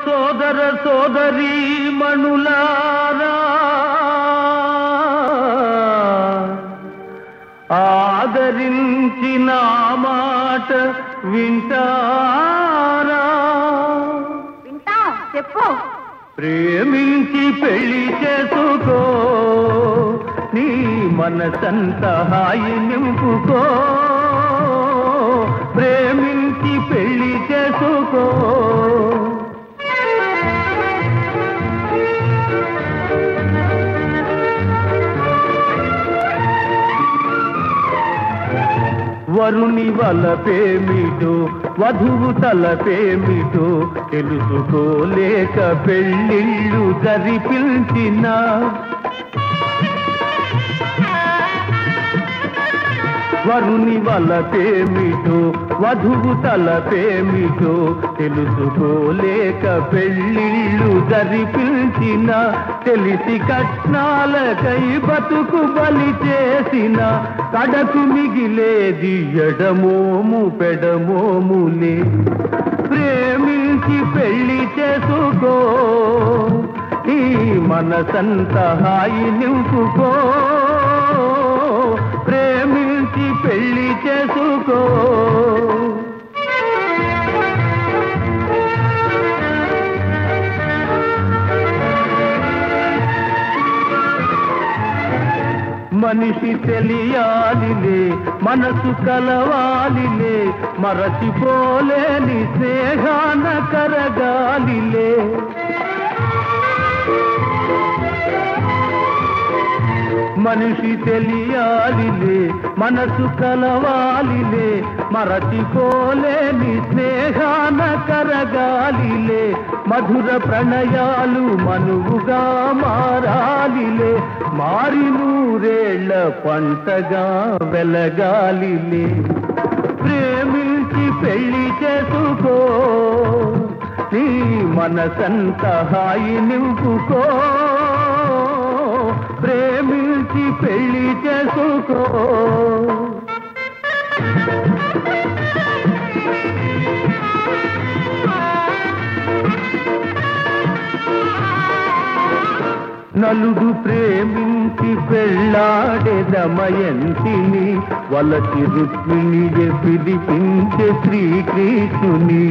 సోదర సోదరీ మణులారా ఆదరించి నా మాట వింటారా వింటాం చెప్పు ప్రేమించి పెళ్లి చేసుకో నీ మనసంత హాయి నింపుకో ప్రేమించి పెళ్లి చేసుకో వరుని వలపేమిటో వధువు తలపేమిటో తెలుసుకోలేక పెళ్ళిళ్ళు జరిపించిన వరుని వలపేమిటో వధువు తలపేమిటో తెలుసుకోలేక పెళ్ళిళ్ళు జరిపించిన తెలిసి కట్నాలకై బతుకు బలి చేసిన కడకు మిగిలేది ఎడమోము పెడమోములే ప్రేమించి పెళ్లి చేసుకో ఈ మనసంత హాయి నింపుకో ప్రేమించి పెళ్లి చేసుకో మనిషి తెలియాలిలే మనసు కలవాలిలే మరచిపోలేని స్నేహాన కరగాలిలే మనిషి తెలియాలిలే మనసు కలవాలిలే మరచిపోలేని స్నేహాన కరగాలిలే మధుర ప్రణయాలు మనువుగా మారాలిలే మారి నూరేళ్ల పంటగా వెలగాలిలే ప్రేమించి పెళ్లి చేసుకో నీ మనసంత హాయి నింపుకో ప్రేమించి పెళ్లి చేసుకో నలుడు ప్రేమించి పెళ్ళాడే దమయంతిని వలసి రుక్మిణి పిలిపించే శ్రీకృష్ణుని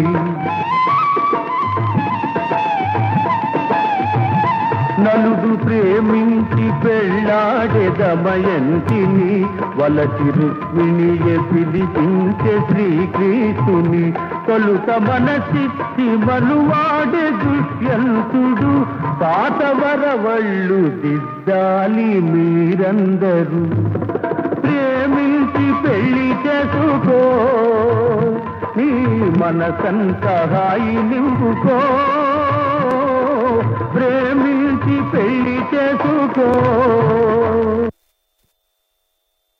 నలుడు ప్రేమించి పెళ్ళాడే దమయంతిని వలసి రుక్మిణి పిలిపించే శ్రీకృష్ణుని తొలుత మనసిచ్చి మనువాడే దుష్యంతుడు పాత వరవళ్ళు దిద్దాలి మీరందరూ ప్రేమించి పెళ్లి చేసుకో నీ మనసంత హాయి నింపుకో ప్రేమించి పెళ్లి చేసుకో